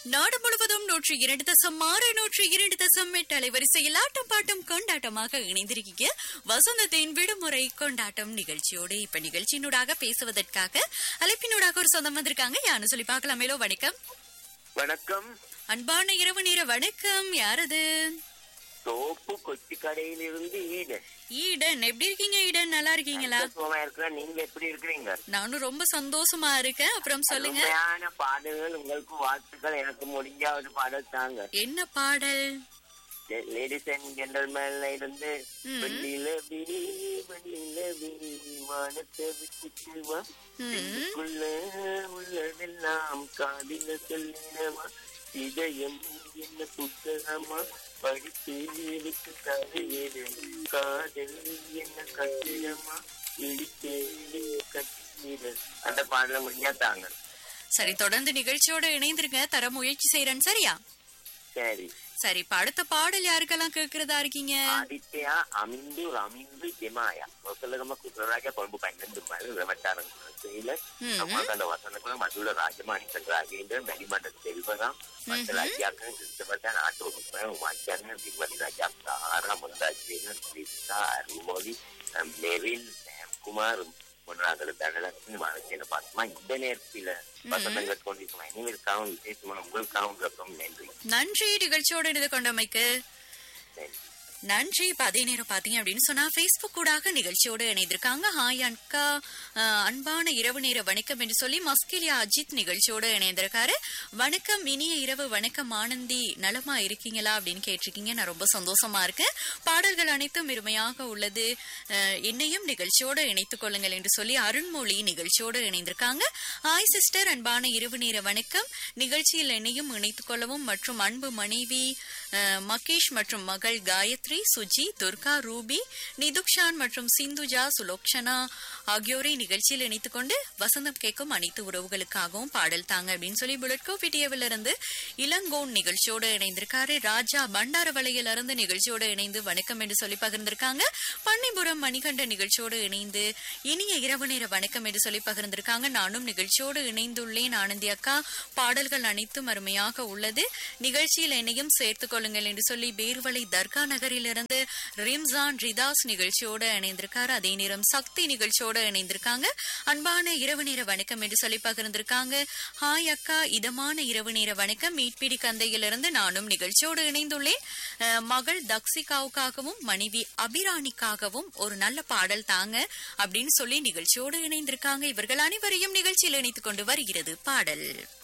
நாடு முழுவதும் நூற்றி இரண்டு தசம் ஆறு நூற்றி இரண்டு தசம் எட்டு அலைவரிசையில் ஆட்டம் பாட்டம் கொண்டாட்டமாக இணைந்திருக்கீங்க வசந்தத்தின் விடுமுறை கொண்டாட்டம் நிகழ்ச்சியோடு இப்ப நிகழ்ச்சியினூடாக பேசுவதற்காக அழைப்பினூடாக ஒரு சொந்தம் வந்திருக்காங்க யாரு சொல்லி பார்க்கலாமேலோ வணக்கம் வணக்கம் அன்பான இரவு நேர வணக்கம் யாரது தோப்பு கொச்சி கடையில இருந்து ஈடன் ஈடன் எப்படி இருக்கீங்க ஈடன் நல்லா இருக்கீங்களா சுகமா இருக்கிறேன் நீங்க எப்படி இருக்கிறீங்க நானும் ரொம்ப சந்தோஷமா இருக்கேன் அப்புறம் சொல்லுங்க அருமையான பாடல்கள் உங்களுக்கு வாழ்த்துக்கள் எனக்கு முடிஞ்ச ஒரு பாடல் தாங்க என்ன பாடல் லேடிஸ் அண்ட் ஜென்டல்மேன்ல இருந்து ம். வெண்ணிலவி வெண்ணிலவி வானத்தை விட்டுட்டு வா ம். நெஞ்சுக்குள்ள உள்ளதெல்லாம் காதில சொல்லினவா இதயம் என்ன புத்தகமா படித்து எடுத்து தருகிறது காதல் என்ன கட்டிடமா இடித்து கட்டுகிறது அந்த பாடல முடிஞ்சா தாங்க சரி தொடர்ந்து நிகழ்ச்சியோட இணைந்திருங்க தர முயற்சி செய்யறேன் சரியா சரி சரி இப்ப அடுத்த பாடல் யாருக்கெல்லாம் கேக்குறதா இருக்கீங்க ආදිත්‍යයා අමින්දු රමින්දු දෙමාය මොකලගම කුසරාජ කොළඹ පන්නඳු මල් රවටාරන් සේල ம். සමාකල වසනකල මදුල රාජමානික රාජේන්ද්‍ර බැලිමඩ සෙල්වරම් මන්දල අධ්‍යාපන සිස්ටමට නාටෝපය වාචන විවලි රාජක් ආරා මුන්දාජේන ත්‍රිස්සා අරුමෝලි මෙවිල් කුමාර් මොනරාගල දනලක්ෂණ මානසික පත්ම ඉන්දනේට්ல வசனங்கள் கொண்டிருக்கோம் இனிமேற்காகவும் விசேஷமான உங்களுக்காகவும் ரத்தம் நன்றி நன்றி நிகழ்ச்சியோட இணைந்து கொண்டமைக்கு நன்றி நன்றி இப்ப அதே நேரம் பாத்தீங்க அப்படின்னு சொன்னா Facebook கூடாக நிகழ்ச்சியோட இணைந்திருக்காங்க ஹாய் அன்கா அஹ், அன்பான இரவு நேர வணக்கம் என்று சொல்லி மஸ்கிலியா அஜித் நிகழ்ச்சியோட இணைந்திருக்காரு வணக்கம் இனிய இரவு வணக்கம் ஆனந்தி நலமா இருக்கீங்களா அப்படின்னு கேட்டிருக்கீங்க நான் ரொம்ப சந்தோஷமா இருக்கேன் பாடல்கள் அனைத்தும் இருமையாக உள்ளது அஹ், என்னையும் நிகழ்ச்சியோட இணைத்துக் கொள்ளுங்கள் என்று சொல்லி அருண்மொழி நிகழ்ச்சியோட இணைந்திருக்காங்க ஹாய் சிஸ்டர் அன்பான இரவு நேர வணக்கம் நிகழ்ச்சியில் என்னையும் இணைத்துக் கொள்ளவும் மற்றும் அன்பு மனைவி அஹ், மகேஷ் மற்றும் மகள் காயத்ரி சுஜி துர்கா ரூபி நிதுக்ஷான் மற்றும் சிந்துஜா சுலோக்ஷனா ஆகியோரை நிகழ்ச்சியில் இணைத்துக் கொண்டு வசந்தம் கேட்கும் அனைத்து உறவுகளுக்காகவும் பாடல் தாங்க அப்படின்னு சொல்லி புல்லட் கோபி டிவில இருந்து இளங்கோன் நிகழ்ச்சியோட இணைந்திருக்காரு ராஜா பண்டாரவளையில இருந்து நிகழ்ச்சியோட இணைந்து வணக்கம் என்று சொல்லி பகிர்ந்திருக்காங்க பன்னிபுரம் மணிகண்ட நிகழ்ச்சியோடு இணைந்து இனிய இரவு நேர வணக்கம் என்று சொல்லி பகிர்ந்திருக்காங்க நானும் நிகழ்ச்சியோடு இணைந்துள்ளேன் ஆனந்தி அக்கா பாடல்கள் அனைத்தும் அருமையாக உள்ளது நிகழ்ச்சியில் என்னையும் சேர்த்துக் கொள்ளுங்கள் என்று சொல்லி பேர்வளை தர்கா நகரிலிருந்து ரிம்சான் ரிதாஸ் நிகழ்ச்சியோடு இணைந்திருக்காரு அதே நேரம் சக்தி நிகழ்ச்சியோடு இணைந்திருக்காங்க அன்பான இரவு நேர வணக்கம் என்று சொல்லி பகிர்ந்திருக்காங்க ஹாய் அக்கா இதமான இரவு நேர வணக்கம் மீட்பிடி கந்தையிலிருந்து நானும் நிகழ்ச்சியோடு இணைந்துள்ளேன் அஹ், மகள் தக்ஷிகாவுக்காகவும் மனைவி அபிராணிக்காகவும் ஒரு நல்ல பாடல் தாங்க அப்படின்னு சொல்லி நிகழ்ச்சியோடு இணைந்திருக்காங்க இவர்கள் அனைவரையும் நிகழ்ச்சியில் இணைத்துக் கொண்டு வருகிறது பாடல்